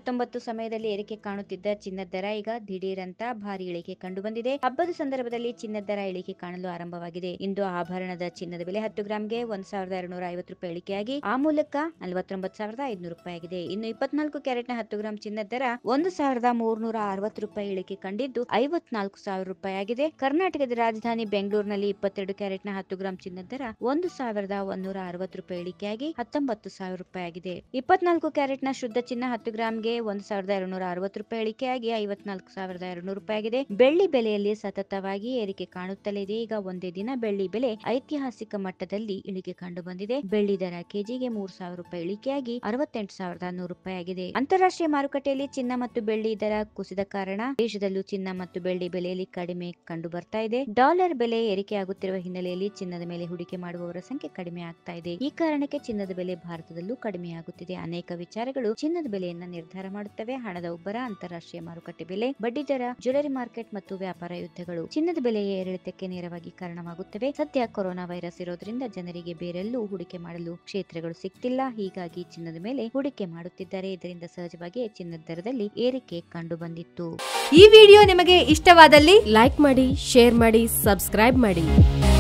ಹತ್ತೊಂಬತ್ತು ಸಮಯದಲ್ಲಿ ಏರಿಕೆ ಕಾಣುತ್ತಿದ್ದ ಚಿನ್ನದ ದರ ಈಗ ದಿಢೀರ್ ಅಂತ ಭಾರಿ ಇಳಿಕೆ ಕಂಡು ಬಂದಿದೆ ಹಬ್ಬದ ಸಂದರ್ಭದಲ್ಲಿ ಚಿನ್ನದ ದರ ಇಳಿಕೆ ಕಾಣಲು ಆರಂಭವಾಗಿದೆ ಇಂದು ಆಭರಣದ ಚಿನ್ನದ ಬೆಲೆ ಹತ್ತು ಗ್ರಾಂಗೆ ಒಂದ್ ಸಾವಿರದ ಎರಡ್ನೂರ ಐವತ್ತು ರೂಪಾಯಿ ಇಳಿಕೆಯಾಗಿ ಆ ಮೂಲಕ ನಲವತ್ತೊಂಬತ್ತು ಸಾವಿರದ ಐದುನೂರು ರೂಪಾಯಿ ಆಗಿದೆ ಇನ್ನು ಇಪ್ಪತ್ನಾಲ್ಕು ಕ್ಯಾರೆಟ್ನ ಹತ್ತು ಗ್ರಾಂ ಚಿನ್ನದ ದರ ಒಂದು ಸಾವಿರದ ಮೂರ್ನೂರ ಅರವತ್ತು ರೂಪಾಯಿ ಇಳಿಕೆ ಕಂಡಿದ್ದು ಐವತ್ನಾಲ್ಕು ಸಾವಿರ ರೂಪಾಯಿ ಆಗಿದೆ ಕರ್ನಾಟಕದ ರಾಜಧಾನಿ ಬೆಂಗಳೂರಿನಲ್ಲಿ ಇಪ್ಪತ್ತೆರಡು ಕ್ಯಾರೆಟ್ನ ಹತ್ತು ಗ್ರಾಂ ಚಿನ್ನದ ದರ ಒಂದು ಸಾವಿರದ ಒಂದೂರ ಅರವತ್ತು ರೂಪಾಯಿ ಇಳಿಕೆಯಾಗಿ ಹತ್ತೊಂಬತ್ತು ಸಾವಿರ ರೂಪಾಯಿ ಆಗಿದೆ ಇಪ್ಪತ್ನಾಲ್ಕು ಕ್ಯಾರೆಟ್ನ ಶುದ್ಧ ಚಿನ್ನ ಹತ್ತು ಗ್ರಾಂಗೆ ಒಂದು ಸಾವಿರದ ಎರಡ್ನೂರ ಅರವತ್ತು ರೂಪಾಯಿ ಇಳಿಕೆಯಾಗಿ ಐವತ್ನಾಲ್ಕು ಸಾವಿರದ ಎರಡ್ನೂರು ರೂಪಾಯಿ ಆಗಿದೆ ಬೆಳ್ಳಿ ಬೆಲೆಯಲ್ಲಿ ಸತತವಾಗಿ ಏರಿಕೆ ಕಾಣುತ್ತಲೇ ಇದೆ ಈಗ ಒಂದೇ ದಿನ ಬೆಳ್ಳಿ ಬೆಲೆ ಐತಿಹಾಸಿಕ ಮಟ್ಟದಲ್ಲಿ ಇಳಿಕೆ ಕಂಡು ಬಂದಿದೆ ಬೆಳ್ಳಿ ದರ ಕೆಜಿಗೆ ಮೂರು ಸಾವಿರ ರೂಪಾಯಿ ಇಳಿಕೆಯಾಗಿ ಅರವತ್ತೆಂಟು ಸಾವಿರದ ನೂರು ರೂಪಾಯಿ ಆಗಿದೆ ಅಂತಾರಾಷ್ಟ್ರೀಯ ಮಾರುಕಟ್ಟೆಯಲ್ಲಿ ಚಿನ್ನ ಮತ್ತು ಬೆಳ್ಳಿ ದರ ಕುಸಿದ ಕಾರಣ ದೇಶದಲ್ಲೂ ಚಿನ್ನ ಮತ್ತು ಬೆಳ್ಳಿ ಬೆಲೆಯಲ್ಲಿ ಕಡಿಮೆ ಕಂಡು ಬರ್ತಾ ಇದೆ ಡಾಲರ್ ಬೆಲೆ ಏರಿಕೆಯಾಗುತ್ತಿರುವ ಹಿನ್ನೆಲೆಯಲ್ಲಿ ಚಿನ್ನದ ಮೇಲೆ ಹೂಡಿಕೆ ಮಾಡುವವರ ಸಂಖ್ಯೆ ಕಡಿಮೆ ಆಗ್ತಾ ಇದೆ ಈ ಕಾರಣಕ್ಕೆ ಚಿನ್ನದ ಬೆಲೆ ಭಾರತದಲ್ಲೂ ಕಡಿಮೆಯಾಗುತ್ತಿದೆ ಅನೇಕ ವಿಚಾರಗಳು ಚಿನ್ನದ ಬೆಲೆಯನ್ನ ನಿರ್ಧಾರ ಮಾಡುತ್ತವೆ ಹಣದ ಉಬ್ಬರ ಅಂತಾರಾಷ್ಟ್ರೀಯ ಮಾರುಕಟ್ಟೆ ಬೆಲೆ ಬಡ್ಡಿ ದರ ಜ್ಯುವೆಲರಿ ಮಾರ್ಕೆಟ್ ಮತ್ತು ವ್ಯಾಪಾರ ಯುದ್ಧಗಳು ಚಿನ್ನದ ಬೆಲೆಯ ಏರಿಳಿತಕ್ಕೆ ನೇರವಾಗಿ ಕಾರಣವಾಗುತ್ತವೆ ಸದ್ಯ ಕೊರೋನಾ ವೈರಸ್ ಇರೋದ್ರಿಂದ ಜನರಿಗೆ ಬೇರೆಲ್ಲೂ ಹೂಡಿಕೆ ಮಾಡಲು ಕ್ಷೇತ್ರಗಳು ಸಿಗ್ತಿಲ್ಲ ಹೀಗಾಗಿ ಚಿನ್ನದ ಮೇಲೆ ಹೂಡಿಕೆ ಮಾಡುತ್ತಿದ್ದಾರೆ ಇದರಿಂದ ಸಹಜವಾಗಿ ಚಿನ್ನದ ದರದಲ್ಲಿ ಏರಿಕೆ ಕಂಡು ಬಂದಿತ್ತು ಈ ವಿಡಿಯೋ ನಿಮಗೆ ಇಷ್ಟವಾದಲ್ಲಿ ಲೈಕ್ ಮಾಡಿ ಶೇರ್ ಮಾಡಿ ಸಬ್ಸ್ಕ್ರೈಬ್ ಮಾಡಿ